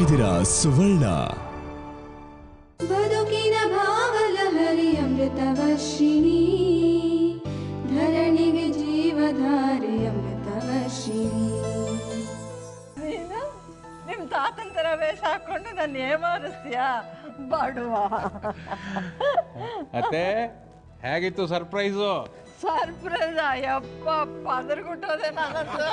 ಇದ್ದೀರಾ ಸುವರ್ಣ ಬದುಕಿನ ಭಾವಲಹರಿ ಅಮೃತವರ್ಷಿಣಿ ಧರಣಿಗೆ ಜೀವಧಾರೆ ಅಮೃತವರ್ಷಿಣಿ ನೀನು ನಿಮ್ಮ ತಾತನ ಥರ ವೇಷ ಹಾಕೊಂಡು ನನ್ನ ಏಮಾರಿಸ್ತೀಯ ಬಡವ ಮತ್ತೆ ಹೇಗಿತ್ತು ಸರ್ಪ್ರೈಸು ಸರ್ಪ್ರೈಸ್ ಅಯ್ಯಪ್ಪ ಪದರ್ಗುಟ್ಟೋದೆ ನಾನಂತೂ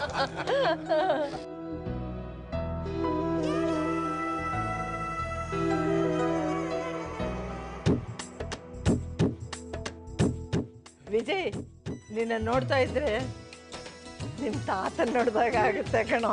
ವಿಜಯ್ ನಿನ್ನ ನೋಡ್ತಾ ಇದ್ರೆ ನಿಮ್ಮ ತಾತನ ನೋಡಿದಾಗ ಆಗುತ್ತೆ ಕಣ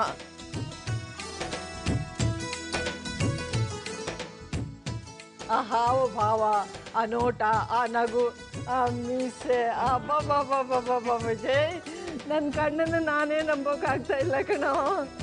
ಆ ಹಾವು ಭಾವ ಆ ನೋಟ ಆ ನಗು ಆ ಮೀಸೆ ಅಬ್ಬಬ್ಬಬ್ಬಬ್ಬಬ್ಬ ವಿಜಯ್ ನನ್ನ ಕಣ್ಣನ್ನು ನಾನೇ ನಂಬೋಕ್ಕಾಗ್ತಾ ಇಲ್ಲ ಕಣೋ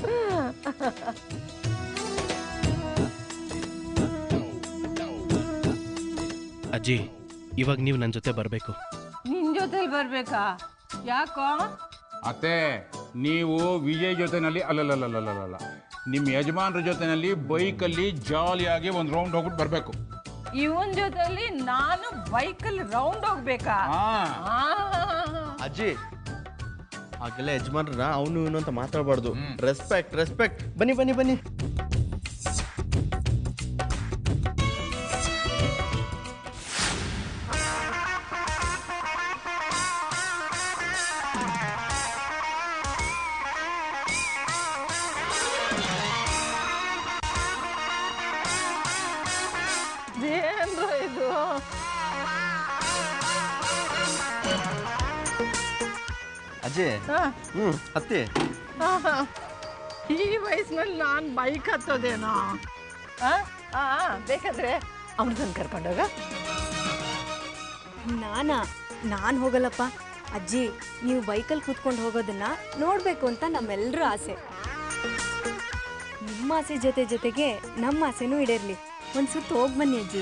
ಅಜ್ಜಿ ಇವಾಗ ನೀವು ನನ್ನ ಜೊತೆ ಬರಬೇಕು ನಿನ್ ಜೊತೆಲಿ ಬರ್ಬೇಕಾ ಯಾಕೋ ಅತ್ತೆ ನೀವು ವಿಜಯ್ ಜೊತೆನಲ್ಲಿ ಅಲ್ಲಲ್ಲಲ್ಲಲ್ಲಲ್ಲ ನಿಮ್ಮ ಯಜಮಾನ್ರ ಜೊತೆನಲ್ಲಿ ಬೈಕಲ್ಲಿ ಜಾಲಿಯಾಗಿ ಒಂದು ರೌಂಡ್ ಹೋಗ್ಬಿಟ್ಟು ಬರಬೇಕು ಇವನ್ ಜೊತೆಲಿ ನಾನು ಬೈಕಲ್ಲಿ ರೌಂಡ್ ಹೋಗ್ಬೇಕಾ ಹಾಂ ಆ. ಅಜ್ಜಿ ಹಾಗೆಲ್ಲ ಯಜಮಾನ್ರ ಅವನು ಇವನು ಅಂತ ಮಾತಾಡಬಾರ್ದು ರೆಸ್ಪೆಕ್ಟ್ ರೆಸ್ಪೆಕ್ಟ್ ಬನ್ನಿ ಬನ್ನಿ ಬನ್ನಿ ಇದೇನ್ರೋ ಇದು ಅಜ್ಜಿ ಹಾ, ಹ್ಞೂ ಹತ್ತಿ ಹಾ, ಹಾ. ಈ ವಯಸ್ಸಿನಲ್ಲಿ ನಾನು ಬೈಕ್ ಹತ್ತೋದೇನೋ ಆ? ಆ, ಆ, ಬೇಕಾದ್ರೆ ಅಮೃತನ್ ಕರ್ಕೊಂಡೋಗ ನಾನಾ ನಾನು ಹೋಗಲ್ಲಪ್ಪ ಅಜ್ಜಿ ನೀವು ಬೈಕಲ್ಲಿ ಕೂತ್ಕೊಂಡು ಹೋಗೋದನ್ನ ನೋಡಬೇಕು ಅಂತ ನಮ್ಮೆಲ್ಲರ ಆಸೆ ನಿಮ್ಮ ಆಸೆ ಜೊತೆ ಜೊತೆಗೆ ನಮ್ಮ ಆಸೆನೂ ಈಡೇರ್ಲಿ ಒಂದು ಸುತ್ತು ಹೋಗಿ ಬನ್ನಿ ಅಜ್ಜಿ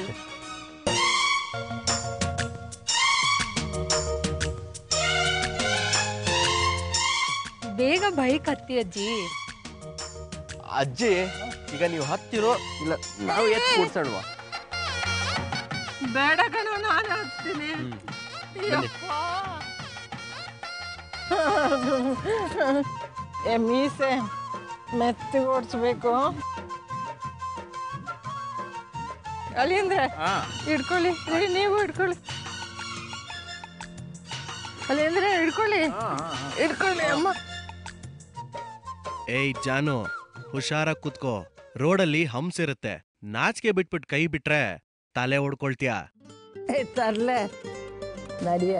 ಬೇಗ ಬೈಕ್ ಹತ್ತಿ ಅಜ್ಜಿ ಅಜ್ಜಿ ಈಗ ನೀವು ಹತ್ತಿರೋ ಇಲ್ಲ ನಾವು ಎತ್ತು ಕೂಡ್ಸಲ್ವಾ ಬೇಡ ಕಣೋ ನಾನು ಹತ್ತೀನಿ ಯಪ್ಪ. ಏ ಮೀಸೆ ಮೆತ್ತಿಗೆ ಓಡಿಸ್ಬೇಕು ಅಲ್ಲಿಂದ್ರೆ ಹಿಡ್ಕೊಳ್ಳಿ ರೀ, ನೀವು ಹಿಡ್ಕೊಳ್ಳಿ ಅಲ್ಲಿಂದ್ರೆ ಹಿಡ್ಕೊಳ್ಳಿ ಹಿಡ್ಕೊಳ್ಳಿ ಅಮ್ಮ ಏಯ್ ಜಾನು ಹುಷಾರಾಗಿ ಕೂತ್ಕೋ ರೋಡಲ್ಲಿ ಹಂಸ್ ಇರುತ್ತೆ ನಾಚಿಕೆ ಬಿಟ್ಬಿಟ್ಟು ಕೈ ಬಿಟ್ರೆ ತಲೆ ಹೊಡ್ಕೊಳ್ತೀಯಾ ಏ ತರ್ಲೆ ನಡಿಯ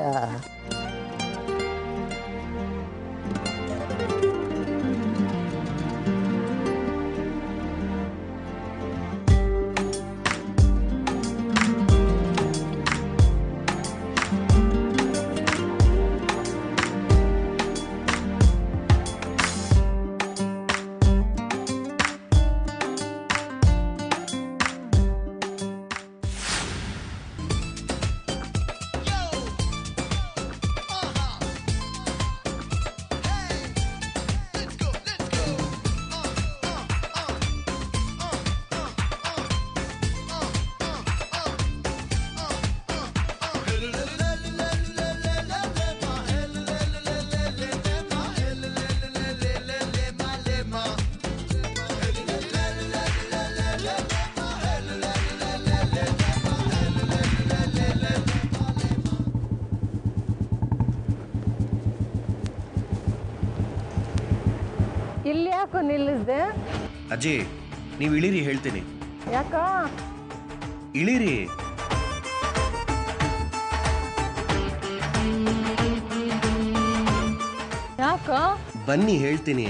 ಇಲ್ಲಿ ಯಾಕೋ ನಿಲ್ಲಿಸ್ದೆ ಅಜ್ಜಿ ನೀವು ಇಳಿರಿ ಹೇಳ್ತೀನಿ ಯಾಕೋ ಇಳಿರಿ ಯಾಕೋ ಬನ್ನಿ ಹೇಳ್ತೀನಿ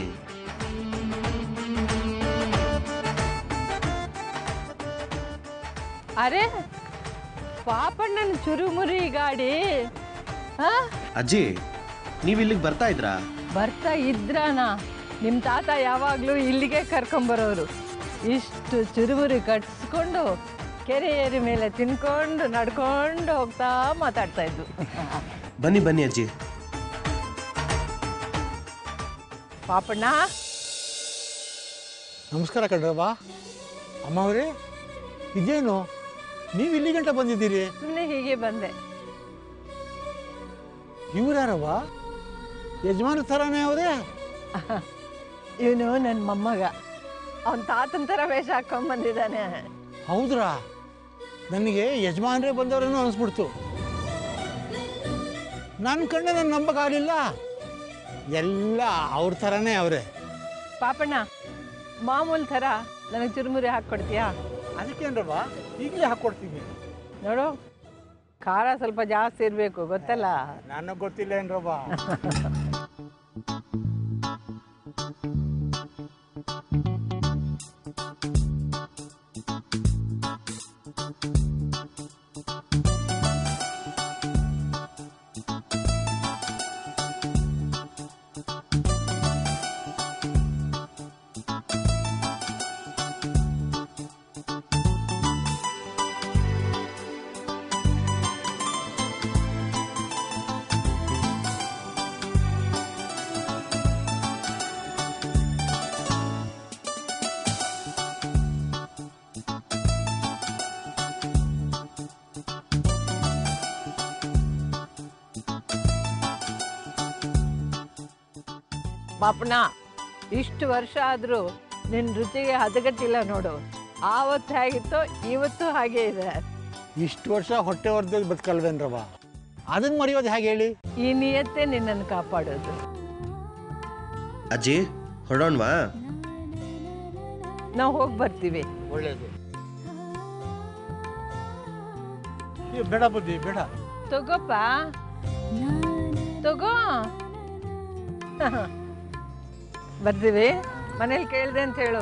ಅರೆ ಪಾಪಣ್ಣನ ಚುರುಮುರಿ ಗಾಡಿ ಹಾ ಅಜ್ಜಿ ನೀವು ಇಲ್ಲಿಗೆ ಬರ್ತಾ ಇದ್ರಾ ಬರ್ತಾ ಇದ್ರಾನ ನಿಮ್ಮ ತಾತ ಯಾವಾಗಲೂ ಇಲ್ಲಿಗೆ ಕರ್ಕೊಂಬರೋರು ಇಷ್ಟು ಚುರುಮುರಿ ಕಟ್ಸ್ಕೊಂಡು ಕೆರೆ ಏರಿ ಮೇಲೆ ತಿನ್ಕೊಂಡು ನಡ್ಕೊಂಡು ಹೋಗ್ತಾ ಮಾತಾಡ್ತಾ ಇದ್ವು ಬನ್ನಿ ಬನ್ನಿ ಅಜ್ಜಿ ಪಾಪಣ್ಣ ನಮಸ್ಕಾರ ಕಣ್ರವ್ವ ಅಮ್ಮ ಅವರೇ ಇದೇನು ನೀವು ಇಲ್ಲಿ ಗಂಟ ಬಂದಿದ್ದೀರಿ ಸುಮ್ಮನೆ ಹೀಗೆ ಬಂದೆ ಇವ್ರ್ಯಾರವ್ವ ಯಜಮಾನ ಥರನೇ ಅವರೇ ಇವನು ನನ್ನ ಮೊಮ್ಮಗ ಅವನ ತಾತನ ಥರ ವೇಷ ಹಾಕೊಂಡ್ ಬಂದಿದ್ದಾನೆ ಹೌದ್ರಾ ನನಗೆ ಯಜಮಾನ್ರೇ ಬಂದವರೇನೋ ಅನಿಸ್ಬಿಡ್ತು ನನ್ನ ಕಣ್ಣೆ ನಾನು ನಂಬಕ್ಕಾಗಲಿಲ್ಲ ಎಲ್ಲ ಅವ್ರ ಥರನೇ ಅವರೇ ಪಾಪಣ್ಣ ಮಾಮೂಲ್ ಥರ ನನಗೆ ಚುರುಮುರಿ ಹಾಕ್ಕೊಡ್ತೀಯಾ ಅದಕ್ಕೇನ್ರವ್ವ ಈಗಲೇ ಹಾಕ್ಕೊಡ್ತೀನಿ ನೋಡು ಖಾರ ಸ್ವಲ್ಪ ಜಾಸ್ತಿ ಇರಬೇಕು ಗೊತ್ತಲ್ಲ ನನಗೆ ಗೊತ್ತಿಲ್ಲ ಏನ್ರವ್ವ ಪಾಪಣ್ಣ ಇಷ್ಟು ವರ್ಷ ಆದರೂ ನಿನ್ನ ರುಚಿಗೆ ಹದಗಟ್ಟಿಲ್ಲ ನೋಡು ಆವತ್ತು ಹೇಗಿತ್ತೋ ಇವತ್ತು ಹಾಗೆ ಇದೆ ಇಷ್ಟು ವರ್ಷ ಹೊಟ್ಟೆ ಹೊಡೆದ ಬದುಕಲ್ವೇನ್ರವ್ವ ಅದನ್ನ ಮರೆಯೋದು ಹೇಗೆ ಹೇಳಿ ಈ ನಿಯತ್ತೇ ನಿನ್ನನ್ನು ಕಾಪಾಡೋದು ಅಜ್ಜಿ ಹೊರಡೋಣವಾ ನಾವು ಹೋಗಿ ಬರ್ತೀವಿ ಒಳ್ಳೇದು ಬೇಡ ಬುದ್ಧಿ ಬೇಡ ತಗೋಪ್ಪ ತಗೋ ಬರ್ತೀವಿ ಮನೇಲಿ ಕೇಳಿದೆ ಅಂತ ಹೇಳು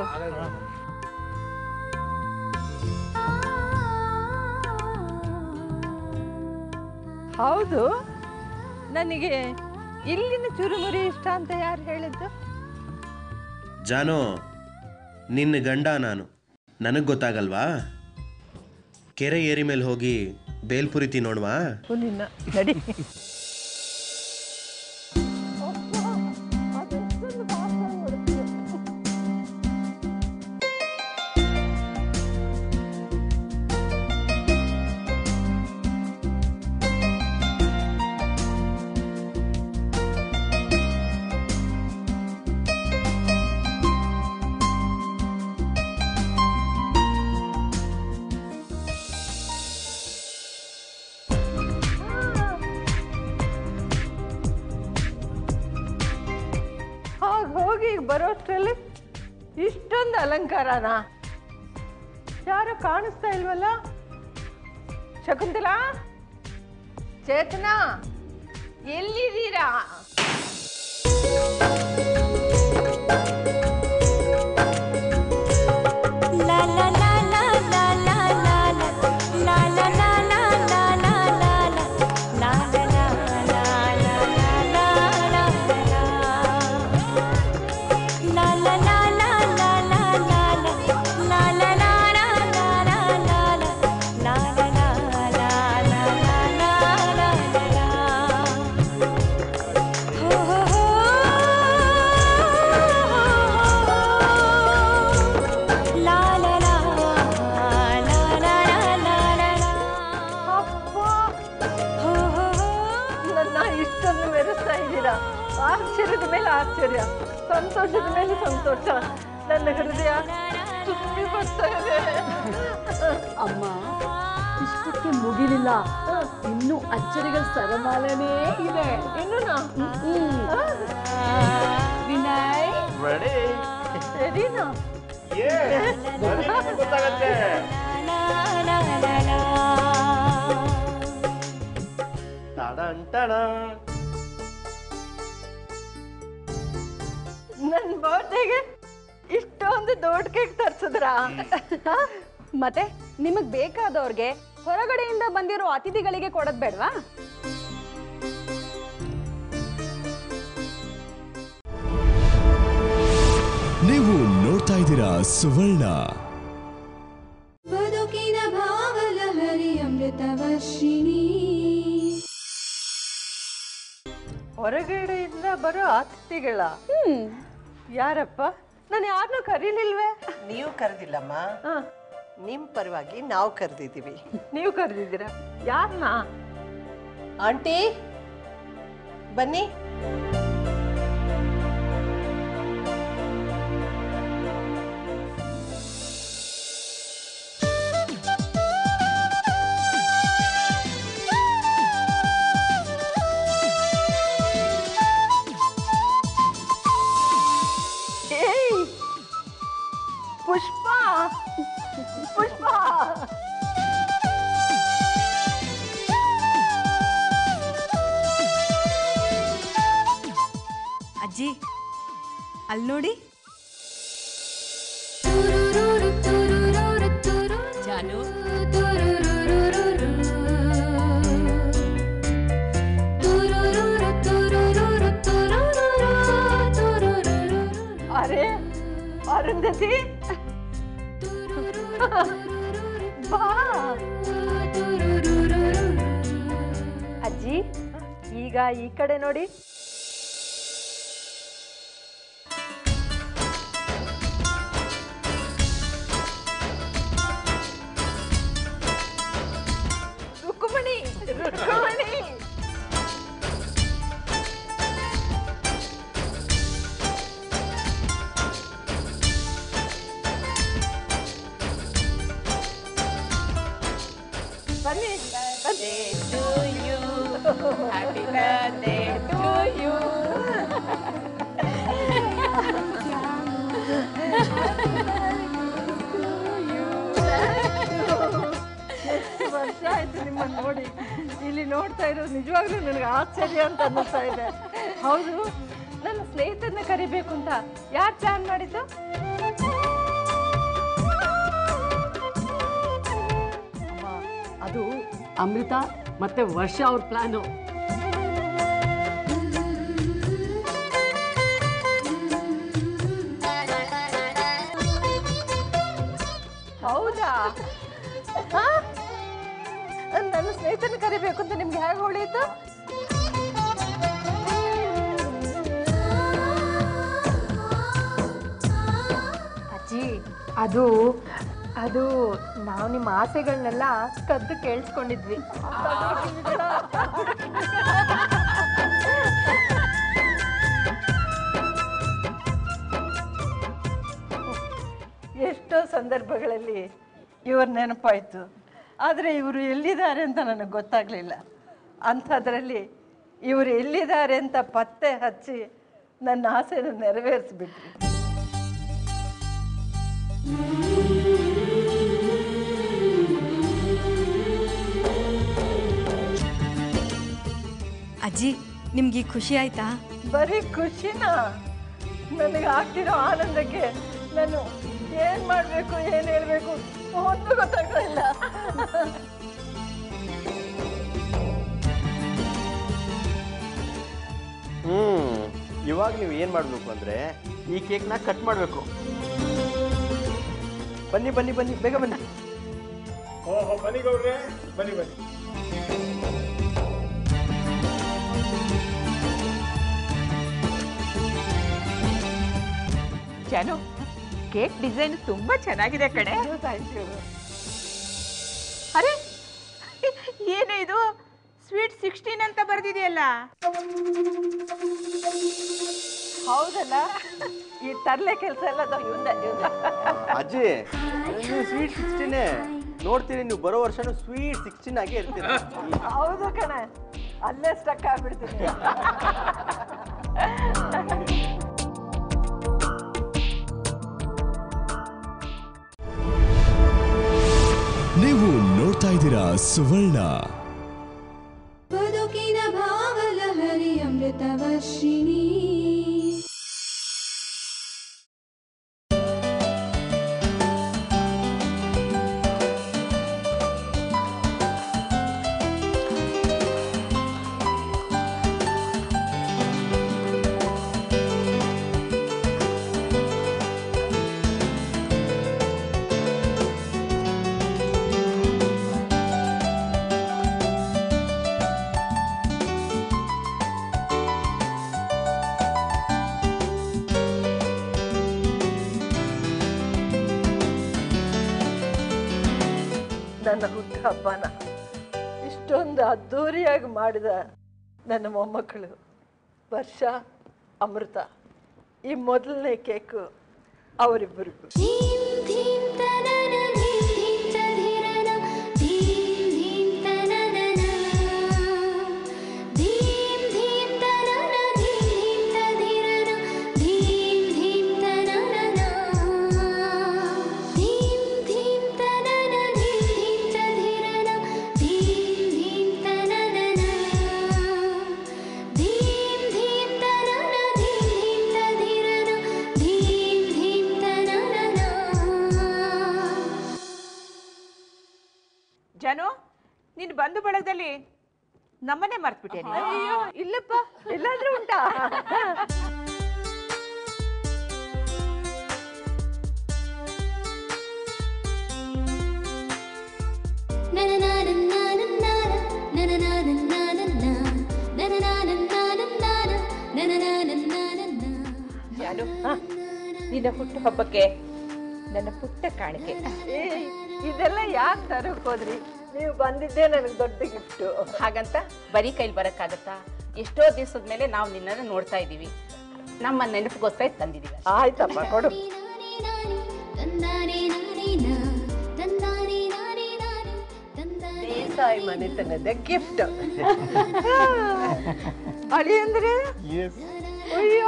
ಹೌದು ನನಗೆ ಇಲ್ಲಿನ ಚುರುಮುರಿ ಇಷ್ಟ ಅಂತ ಯಾರು ಹೇಳಿದ್ದು ಜಾನು ನಿನ್ನ ಗಂಡ ನಾನು ನನಗೆ ಗೊತ್ತಾಗಲ್ವಾ ಕೆರೆ ಏರಿ ಮೇಲೆ ಹೋಗಿ ಬೇಲ್ಪುರಿ ತಿನ್ನೋಣವಾ ಓ, ನಿನ್ನ ನಡಿ ಹಾಗೆ ಹೋಗಿ ಬರೋಷ್ಟರಲ್ಲಿ ಇಷ್ಟೊಂದು ಅಲಂಕಾರನ ಯಾರು ಕಾಣಿಸ್ತಾ ಇಲ್ವಲ್ಲ ಶಕುಂತಲಾ ಚೇತನ ಎಲ್ಲಿದ್ದೀರಾ ಅಪ್ಪ ನನ್ನ ಇಷ್ಟೊಂದು ಮೆರೆಸ್ತಾ ಇದ್ದೀರಾ ಆಶ್ಚರ್ಯದ ಮೇಲೆ ಆಶ್ಚರ್ಯ ಸಂತೋಷದ ಮೇಲೆ ಸಂತೋಷ ನನ್ನ ಹೃದಯ ತುಂಬಿ ಬರ್ತಾ ಇದೆ ಅಮ್ಮ ಇಷ್ಟಕ್ಕೆ ಮುಗಿಲಿಲ್ಲ ಇನ್ನು ಅಚ್ಚರಿಗಳ ಸರಮಾಲನೇ ಇದೆ ಇನ್ನೂನಾ ವಿನಯ್ ಸರಿನಾ ನನ್ನ ಬರ್ಡೇಗೆ ಇಷ್ಟೊಂದು ದೊಡ್ಡ ಕೇಕ್ ತರ್ಸಿದ್ರಾ ಮತ್ತೆ ನಿಮಗ್ ಬೇಕಾದವ್ರಿಗೆ ಹೊರಗಡೆಯಿಂದ ಬಂದಿರೋ ಅತಿಥಿಗಳಿಗೆ ಕೊಡೋದ್ ಬೇಡ್ವಾ ನೀವು ನೋಡ್ತಾ ಇದ್ದೀರಾ ಸುವರ್ಣ ಬದುಕಿನ ಭಾವಲಹರಿ ಅಮೃತವರ್ಷಿಣಿ ಹೊರಗಡೆಯಿಂದ ಬರೋ ಅತಿಥಿಗಳ ಯಾರಪ್ಪ ನಾನು ಯಾರನ್ನೂ ಕರೀಲಿಲ್ವೇ ನೀವು ಕರೆದಿಲ್ಲಮ್ಮ ನಿಮ್ಮ ಪರವಾಗಿ ನಾವು ಕರೆದಿದ್ದೀವಿ ನೀವು ಕರೆದಿದ್ದೀರಾ ಯಾರನ್ನ ಆಂಟಿ ಬನ್ನಿ ಏಯ್ ಪುಷ್ಪ ಪುಷ್ಪ ಅಜ್ಜಿ ಅಲ್ಲಿ ನೋಡಿ ಜಾನು ಅರೆ ಅರುಂಧತಿ ಬಾ ಅಜ್ಜಿ ಈಗ ಈ ಕಡೆ ನೋಡಿ ರುಕ್ಮಣಿ ರುಕ್ಮಣಿ ಬನ್ನಿ ಬನ್ನಿ to you happy birthday to you ಎಷ್ಟು ವರ್ಷ ಆಯ್ತು ನಿಮ್ಮನ್ನು ನೋಡಿ ಇಲ್ಲಿ ನೋಡ್ತಾ ಇರೋದು ನಿಜವಾಗ್ಲೂ ನನಗೆ ಆಶ್ಚರ್ಯ ಅಂತ ಅನ್ನಿಸ್ತಾ ಇದೆ ಹೌದು ನನ್ನ ಸ್ನೇಹಿತರನ್ನ ಕರಿಬೇಕು ಅಂತ ಯಾರು ಪ್ಲಾನ್ ಮಾಡಿದ್ದು ಅಮ್ಮ ಅದು ಅಮೃತ ಮತ್ತೆ ವರ್ಷ ಅವ್ರ ಪ್ಲಾನು ಹೌದಾ ಹಾ? ನನ್ನ ಸ್ನೇಹಿತರನ್ನ ಕರಿಬೇಕು ಅಂತ ನಿಮ್ಗೆ ಹೇಗೆ ಹೊಳೀತು ಅಜ್ಜಿ ಅದು ಅದು ನಾವು ನಿಮ್ಮ ಆಸೆಗಳನ್ನೆಲ್ಲ ಕದ್ದು ಕೇಳಿಸ್ಕೊಂಡಿದ್ವಿ ಎಷ್ಟೋ ಸಂದರ್ಭಗಳಲ್ಲಿ ಇವ್ರ ನೆನಪಾಯಿತು ಆದರೆ ಇವರು ಎಲ್ಲಿದ್ದಾರೆ ಅಂತ ನನಗೆ ಗೊತ್ತಾಗಲಿಲ್ಲ ಅಂಥದ್ರಲ್ಲಿ ಇವರು ಎಲ್ಲಿದ್ದಾರೆ ಅಂತ ಪತ್ತೆ ಹಚ್ಚಿ ನನ್ನ ಆಸೆನ ನೆರವೇರಿಸ್ಬಿಟ್ರಿ ಅಜ್ಜಿ ನಿಮ್ಗೆ ಈಗ ಖುಷಿ ಆಯ್ತಾ ಬರೀ ಖುಷಿನ ನನಗೆ ಆಗ್ತಿರೋ ಆನಂದಕ್ಕೆ ನಾನು ಏನು ಮಾಡಬೇಕು ಏನು ಹೇಳಬೇಕು ಒಂದು ಗೊತ್ತಾಗಲಿಲ್ಲ ಹ್ಮ್ ಇವಾಗ ನೀವು ಏನು ಮಾಡಬೇಕು ಅಂದರೆ ಈ ಕೇಕ್ನ ಕಟ್ ಮಾಡಬೇಕು ಬನ್ನಿ ಬನ್ನಿ ಬನ್ನಿ ಬೇಗ ಬನ್ನಿ ಓಹೋ ಬನ್ನಿ ಗೌಡ್ರೆ ಬನ್ನಿ ಬನ್ನಿ ಜಾನು ಕೇಕ್ ಡಿಸೈನ್ ತುಂಬಾ ಚೆನ್ನಾಗಿದೆ ಕಣೆ ಥ್ಯಾಂಕ್ ಯು ಅರೆ ಏನು ಇದು ಸ್ವೀಟ್ ಸಿಕ್ಸ್ಟೀನ್ ಅಂತ ಬರ್ದಿದೆಯಲ್ಲ ಹೌದಲ್ಲ ಈ ತರಲೆ ಕೆಲಸ ಎಲ್ಲ ಇವಂದ ಇವಂದ ಅಜ್ಜಿ ನೀವು ಸ್ವೀಟ್ ಸಿಕ್ಸ್ಟೀನೇ ನೋಡ್ತೀರಿ ನೀವು ಬರೋ ವರ್ಷನೂ ಸ್ವೀಟ್ ಸಿಕ್ಸ್ಟೀನ್ ಆಗೇ ಇರ್ತೀರ ಹೌದು ಕಣೆ ಅಲ್ಲೇ ಸ್ಟಕ್ ಆಗ್ಬಿಡ್ತೀನಿ ನೀವು ನೋಡ್ತಾ ಇದ್ದೀರಾ ಸುವರ್ಣ ಬದುಕಿನ ಭಾವಲಹರಿ ಅಮೃತವರ್ಷಿಣಿ ಆ ನನ್ನ ಹುಟ್ಟುಹಬ್ಬನ ಇಷ್ಟೊಂದು ಅದ್ಧೂರಿಯಾಗಿ ಮಾಡಿದ ನನ್ನ ಮೊಮ್ಮಕ್ಕಳು ವರ್ಷ ಅಮೃತ ಈ ಮೊದಲನೇ ಕೇಕು ಅವರಿಬ್ಬರಿಗೂ ಜಾನು ನಿನ್ ಬಂಧು ಬಳಗದಲ್ಲಿ ನಮ್ಮನ್ನೇ ಮರ್ತ್ಬಿಟ್ಟೆ ನೀನು. ಅಯ್ಯೋ ಇಲ್ಲಪ್ಪ ಎಲ್ಲಾದ್ರೂ ಉಂಟಾ ಜಾನು ನಿನ್ನ ಹುಟ್ಟುಹಬ್ಬಕ್ಕೆ ನನ್ನ ಪುಟ್ಟ ಕಾಣಿಕೆ ಏ, ಇದೆಲ್ಲ ಯಾಕೆ ತರಕ್ ಹೋದ್ರಿ ನೀವು ಬಂದಿದ್ದೇ ನನಗೆ ದೊಡ್ಡ ಗಿಫ್ಟು ಹಾಗಂತ ಬರೀ ಕೈಲಿ ಬರಕ್ಕಾಗತ್ತಾ ಎಷ್ಟೋ ದಿವಸದ ಮೇಲೆ ನಾವು ನಿನ್ನನ್ನು ನೋಡ್ತಾ ಇದ್ದೀವಿ ನಮ್ಮ ನೆನಪಿಗೋಸ್ಕರ ಇದ್ ತಂದಿದ್ದೀವಿ ಆಯ್ತಪ್ಪ ಕೊಡು ದೇಸಾಯಿ ಮನೆತನದ ಗಿಫ್ಟ್ ಅಳಿ ಅಂದ್ರೆ ಅಯ್ಯೋ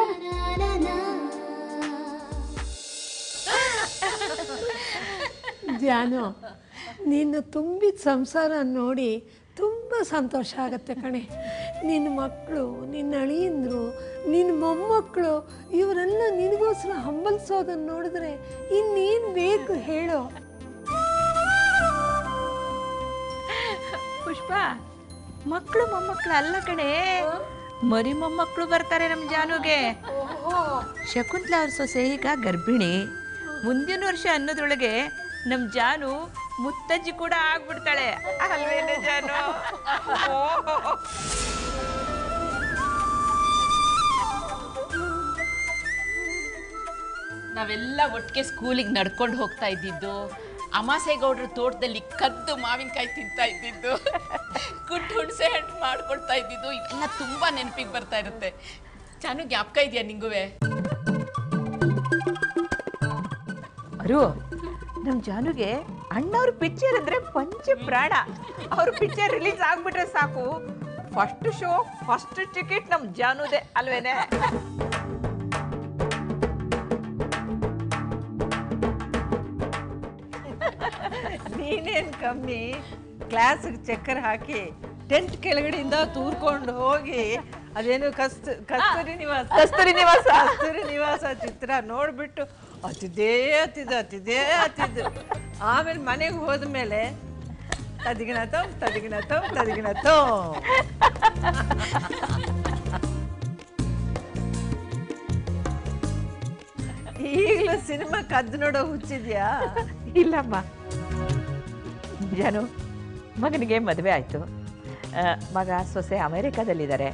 ಜಾನು ನೀನು ತುಂಬಿದ ಸಂಸಾರ ನೋಡಿ ತುಂಬ ಸಂತೋಷ ಆಗುತ್ತೆ ಕಣೆ ನಿನ್ನ ಮಕ್ಕಳು ನಿನ್ನ ಅಳಿಯಂದ್ರು ನಿನ್ನ ಮೊಮ್ಮಕ್ಕಳು ಇವರೆಲ್ಲ ನಿನಗೋಸ್ಕರ ಹಂಬಲಿಸೋದನ್ನು ನೋಡಿದ್ರೆ ಇನ್ನೇನು ಬೇಕು ಹೇಳೋ ಪುಷ್ಪ ಮಕ್ಕಳು ಮೊಮ್ಮಕ್ಕಳು ಅಲ್ಲ ಕಣೆ ಮರಿ ಮೊಮ್ಮಕ್ಕಳು ಬರ್ತಾರೆ ನಮ್ಮ ಜಾನುಗೆ ಶಕುಂತ್ಲ ಅವ್ರ ಸೊಸೆ ಈಗ ಗರ್ಭಿಣಿ ಮುಂದಿನ ವರ್ಷ ಅನ್ನೋದ್ರೊಳಗೆ ನಮ್ಮ ಜಾನು ಮುತ್ತಜ್ಜಿ ಕೂಡ ಆಗ್ಬಿಡ್ತಾಳೆ ಅಲ್ವೇನೆ ಜಾನು ನಾವೆಲ್ಲ ಒಟ್ಟಿಗೆ ಸ್ಕೂಲಿಗೆ ನಡ್ಕೊಂಡು ಹೋಗ್ತಾ ಇದ್ದಿದ್ದು ಅಮಾಸೆಗೌಡ್ರ ತೋಟದಲ್ಲಿ ಕದ್ದು ಮಾವಿನಕಾಯಿ ತಿಂತಾ ಇದ್ದಿದ್ದು ಕುಟ್ಟು ಹುಣಸೆ ಹಣ್ಣು ಮಾಡ್ಕೊಳ್ತಾ ಇದ್ದಿದ್ದು ಎಲ್ಲ ತುಂಬಾ ನೆನಪಿಗೆ ಬರ್ತಾ ಇರುತ್ತೆ ಚಾನು ಜ್ಞಾಪಕ ಇದೆಯಾ ನಿಂಗುವೆ ಅರು ನಮ್ಮ ಜಾನುಗೆ ಅಣ್ಣವ್ರ ಪಿಕ್ಚರ್ ಅಂದ್ರೆ ಪಂಚ ಪ್ರಾಣ ಅವ್ರ ಪಿಕ್ಚರ್ ರಿಲೀಸ್ ಆಗ್ಬಿಟ್ರೆ ಸಾಕು ಫಸ್ಟ್ ಶೋ ಫಸ್ಟ್ ಟಿಕೆಟ್ ನಮ್ಮ ಜಾನುದೆ ಅಲ್ವೇನೆ ನೀನೇನು ಕಮ್ಮಿ ಕ್ಲಾಸಿಗೆ ಚಕ್ಕರ್ ಹಾಕಿ ಟೆಂಟ್ ಕೆಳಗಡೆಯಿಂದ ತೂರ್ಕೊಂಡು ಹೋಗಿ ಅದೇನು ಕಸ್ತು ಕಸ್ತೂರಿ ನಿವಾಸ ಕಸ್ತೂರಿ ನಿವಾಸ. ಕಸ್ತೂರಿ ನಿವಾಸ ಚಿತ್ರ ನೋಡ್ಬಿಟ್ಟು ಅತಿದೇ ಅತಿದ್ದು ಅತಿದೇ ಅತಿದ್ದು ಆಮೇಲೆ ಮನೆಗೆ ಹೋದ್ಮೇಲೆ ತದಿಗಿಣತೋ ತದಿಗಿಣತೋ ತದಿಗಿಣತೋ ಈಗಲೂ ಸಿನಿಮಾ ಕದ್ದು ನೋಡೋ ಹುಚ್ಚಿದ್ಯಾ ಇಲ್ಲಮ್ಮ ಜಾನು ಮಗನಿಗೆ ಮದುವೆ ಆಯಿತು ಮಗ ಸೊಸೆ ಅಮೇರಿಕಾದಲ್ಲಿದ್ದಾರೆ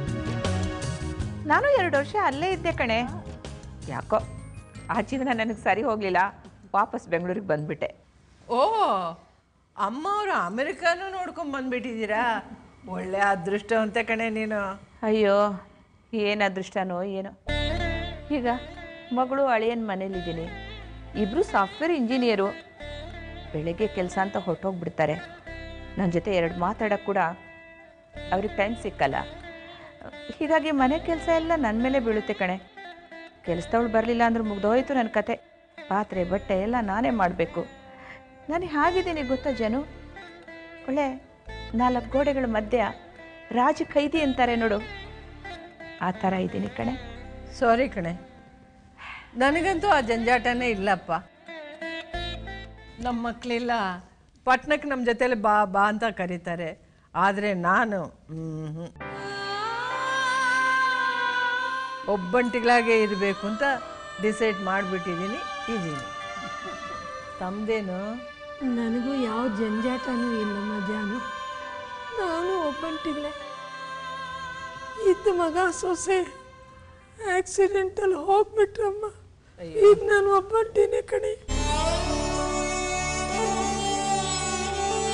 ನಾನು ಎರಡು ವರ್ಷ ಅಲ್ಲೇ ಇದ್ದೆ ಕಣೆ ಯಾಕೋ ಆ ಜೀವನ ನನಗೆ ಸರಿ ಹೋಗಲಿಲ್ಲ ವಾಪಸ್ ಬೆಂಗಳೂರಿಗೆ ಬಂದ್ಬಿಟ್ಟೆ ಓ ಅಮ್ಮವರು ಅಮೆರಿಕಾನು ನೋಡ್ಕೊಂಡ್ ಬಂದ್ಬಿಟ್ಟಿದ್ದೀರಾ ಒಳ್ಳೆ ಅದೃಷ್ಟವಂತೆ ಕಣೆ ನೀನು ಅಯ್ಯೋ ಏನು ಅದೃಷ್ಟನೋ ಏನೋ ಈಗ ಮಗಳು ಅಳಿಯನ ಮನೇಲಿದ್ದೀನಿ ಇಬ್ಬರು ಸಾಫ್ಟ್ವೇರ್ ಇಂಜಿನಿಯರು ಬೆಳಗ್ಗೆ ಕೆಲಸ ಅಂತ ಹೊರಟೋಗ್ಬಿಡ್ತಾರೆ ನನ್ನ ಜೊತೆ ಎರಡು ಮಾತಾಡೋಕ್ಕೆ ಕೂಡ ಅವ್ರಿಗೆ ಟೈಮ್ ಸಿಕ್ಕಲ್ಲ ಹೀಗಾಗಿ ಮನೆ ಕೆಲಸ ಎಲ್ಲ ನನ್ನ ಮೇಲೆ ಬೀಳುತ್ತೆ ಕಣೆ ಕೆಲಸದವಳು ಬರಲಿಲ್ಲ ಅಂದ್ರೆ ಮುಗ್ದೋಯ್ತು ನನ್ನ ಕತೆ ಪಾತ್ರೆ ಬಟ್ಟೆ ಎಲ್ಲ ನಾನೇ ಮಾಡಬೇಕು ನಾನು ಹೇಗಿದ್ದೀನಿ ಗೊತ್ತಾ ಜನು ಒಳ್ಳೆ ನಾಲ್ಕು ಗೋಡೆಗಳ ಮಧ್ಯ ರಾಜ ಖೈದಿ ಅಂತಾರೆ ನೋಡು ಆ ಥರ ಇದ್ದೀನಿ ಕಣೆ ಸಾರಿ ಕಣೆ ನನಗಂತೂ ಆ ಜಂಜಾಟನೇ ಇಲ್ಲಪ್ಪ ನಮ್ಮ ಮಕ್ಕಳೆಲ್ಲ ಪಟ್ನಕ್ಕೆ ನಮ್ಮ ಜೊತೆಲಿ ಬಾ ಬಾ ಅಂತ ಕರೀತಾರೆ ಆದರೆ ನಾನು ಮ್ಹೂ. ಒಬ್ಬಂಟಿಗಳಾಗೆ ಇರಬೇಕು ಅಂತ ಡಿಸೈಡ್ ಮಾಡಿಬಿಟ್ಟಿದ್ದೀನಿ ಇದ್ದೀನಿ ತಮ್ಮದೇನು ನನಗೂ ಯಾವ ಜಂಜಾಟನೂ ಇಲ್ಲಮ್ಮ ಜಾನು ನಾನು ಒಬ್ಬಂಟಿಗಳೇ ಇದ್ದ ಮಗ ಸೊಸೆ ಆಕ್ಸಿಡೆಂಟಲ್ಲಿ ಹೋಗ್ಬಿಟ್ರಮ್ಮ ಈಗ ನಾನು ಒಬ್ಬಂಟಿನೇ ಕಣೆ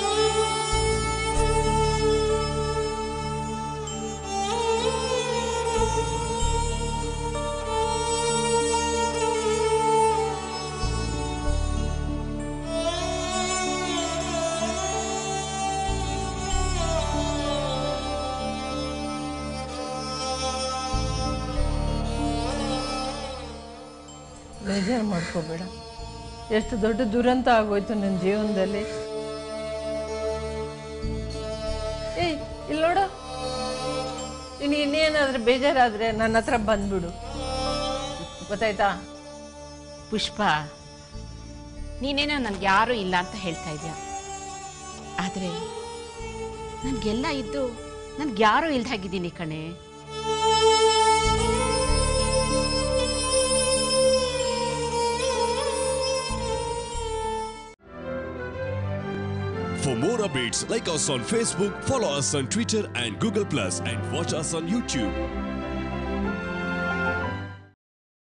ಬೇಜಾರು ಮಾಡ್ಕೋಬೇಡ ಎಷ್ಟು ದೊಡ್ಡ ದುರಂತ ಆಗೋಯ್ತು ನನ್ನ ಜೀವನದಲ್ಲಿ ಏಯ್ ಇಲ್ಲಿ ನೋಡು ನಿನಗೆ ಇನ್ನೇನಾದ್ರೂ ಬೇಜಾರಾದರೆ ನನ್ನ ಹತ್ರ ಬಂದ್ಬಿಡು ಗೊತ್ತಾಯ್ತಾ ಪುಷ್ಪ ನೀನೇನೋ ನನ್ಗೆ ಯಾರೂ ಇಲ್ಲ ಅಂತ ಹೇಳ್ತಾ ಇದೆಯಾ ಆದರೆ ನನಗೆಲ್ಲ ಇದ್ದು ನನ್ಗೆ ಯಾರೂ ಇಲ್ದಾಗಿದ್ದೀನಿ ಕಣೆ For more updates, like us on Facebook, follow us on Twitter and Google Plus, and watch us on YouTube.